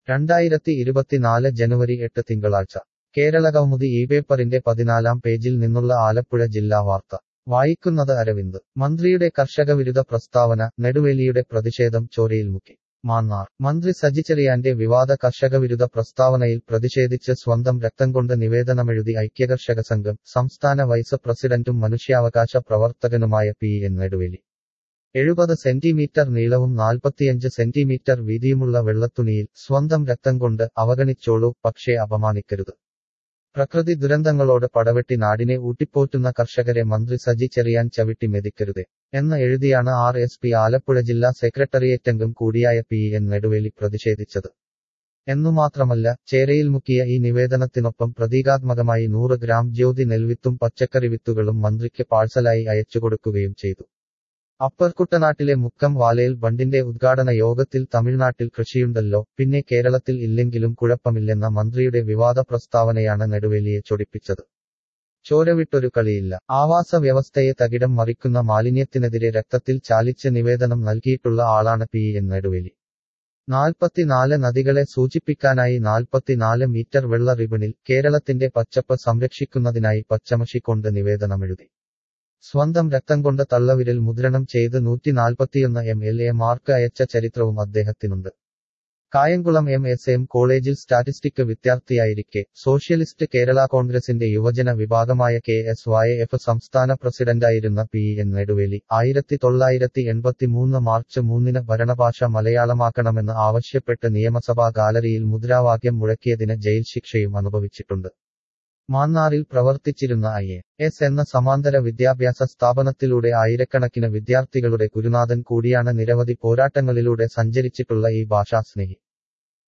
രണ്ടായിരത്തി ഇരുപത്തിനാല് ജനുവരി എട്ട് തിങ്കളാഴ്ച കേരളകൗമുദി ഈ പേപ്പറിന്റെ പതിനാലാം പേജിൽ നിന്നുള്ള ആലപ്പുഴ ജില്ലാ വാർത്ത വായിക്കുന്നത് അരവിന്ദ് മന്ത്രിയുടെ കർഷകവിരുദ്ധ പ്രസ്താവന നെടുവേലിയുടെ പ്രതിഷേധം ചോരയിൽ മുക്കി മാന്നാർ മന്ത്രി സജി ചെറിയാന്റെ വിവാദ കർഷകവിരുദ്ധ പ്രസ്താവനയിൽ പ്രതിഷേധിച്ച് സ്വന്തം രക്തം കൊണ്ട് നിവേദനമെഴുതി ഐക്യകർഷക സംഘം സംസ്ഥാന വൈസ് പ്രസിഡന്റും മനുഷ്യാവകാശ പ്രവർത്തകനുമായ പി എൻ നെടുവേലി എഴുപത് സെന്റിമീറ്റർ നീളവും നാൽപ്പത്തിയഞ്ച് സെന്റിമീറ്റർ വീതിയുമുള്ള വെള്ളത്തുണിയിൽ സ്വന്തം രക്തം കൊണ്ട് അവഗണിച്ചോളൂ പക്ഷേ അപമാനിക്കരുത് പ്രകൃതി ദുരന്തങ്ങളോട് പടവെട്ടി നാടിനെ ഊട്ടിപ്പോറ്റുന്ന കർഷകരെ മന്ത്രി സജി ചെറിയാൻ ചവിട്ടി മെതിക്കരുതേ എന്ന് എഴുതിയാണ് ആർ എസ് പി ആലപ്പുഴ ജില്ലാ സെക്രട്ടറിയേറ്റംഗം കൂടിയായ പി എൻ നെടുവേലി പ്രതിഷേധിച്ചത് എന്നുമാത്രമല്ല ചേരയിൽ മുക്കിയ ഈ നിവേദനത്തിനൊപ്പം പ്രതീകാത്മകമായി നൂറ് ഗ്രാം ജ്യോതി നെൽവിത്തും പച്ചക്കറി വിത്തുകളും മന്ത്രിക്ക് പാഴ്സലായി അയച്ചുകൊടുക്കുകയും ചെയ്തു അപ്പർ കുട്ടനാട്ടിലെ മുക്കം വാലയിൽ ബണ്ടിന്റെ ഉദ്ഘാടന യോഗത്തിൽ തമിഴ്നാട്ടിൽ കൃഷിയുണ്ടല്ലോ പിന്നെ കേരളത്തിൽ ഇല്ലെങ്കിലും കുഴപ്പമില്ലെന്ന മന്ത്രിയുടെ വിവാദ പ്രസ്താവനയാണ് നെടുവേലിയെ ചൊടിപ്പിച്ചത് ചോരവിട്ടൊരു കളിയില്ല ആവാസ വ്യവസ്ഥയെ തകിടം മറിക്കുന്ന മാലിന്യത്തിനെതിരെ രക്തത്തിൽ ചാലിച്ച് നിവേദനം നൽകിയിട്ടുള്ള ആളാണ് പി എൻ നെടുവേലി നാൽപ്പത്തിനാല് നദികളെ സൂചിപ്പിക്കാനായി നാൽപ്പത്തിനാല് മീറ്റർ വെള്ള റിബണിൽ കേരളത്തിന്റെ പച്ചപ്പ് സംരക്ഷിക്കുന്നതിനായി പച്ചമഷി കൊണ്ട് നിവേദനമെഴുതി സ്വന്തം രക്തം കൊണ്ട് തള്ളവിരൽ മുദ്രണം ചെയ്ത് നൂറ്റി നാൽപ്പത്തിയൊന്ന് എം എൽ എ മാർക്ക് അയച്ച ചരിത്രവും അദ്ദേഹത്തിനുണ്ട് കായംകുളം എം എസ് എം കോളേജിൽ സ്റ്റാറ്റിസ്റ്റിക് വിദ്യാർത്ഥിയായിരിക്കെ സോഷ്യലിസ്റ്റ് കേരള കോൺഗ്രസിന്റെ യുവജന വിഭാഗമായ കെ എസ് വൈ എഫ് സംസ്ഥാന പ്രസിഡന്റായിരുന്ന പി എൻ നെടുവേലി ആയിരത്തി തൊള്ളായിരത്തി എൺപത്തിമൂന്ന് മാർച്ച് മൂന്നിന് ഭരണഭാഷ മലയാളമാക്കണമെന്ന് ആവശ്യപ്പെട്ട് നിയമസഭാ ഗാലറിയിൽ മുദ്രാവാക്യം മുഴക്കിയതിന് ജയിൽ ശിക്ഷയും അനുഭവിച്ചിട്ടുണ്ട് മാന്നാറിൽ പ്രവർത്തിച്ചിരുന്ന ഐ എ എസ് എന്ന സമാന്തര വിദ്യാഭ്യാസ സ്ഥാപനത്തിലൂടെ ആയിരക്കണക്കിന് വിദ്യാർത്ഥികളുടെ ഗുരുനാഥൻ കൂടിയാണ് നിരവധി പോരാട്ടങ്ങളിലൂടെ സഞ്ചരിച്ചിട്ടുള്ള ഈ ഭാഷാസ്നേഹി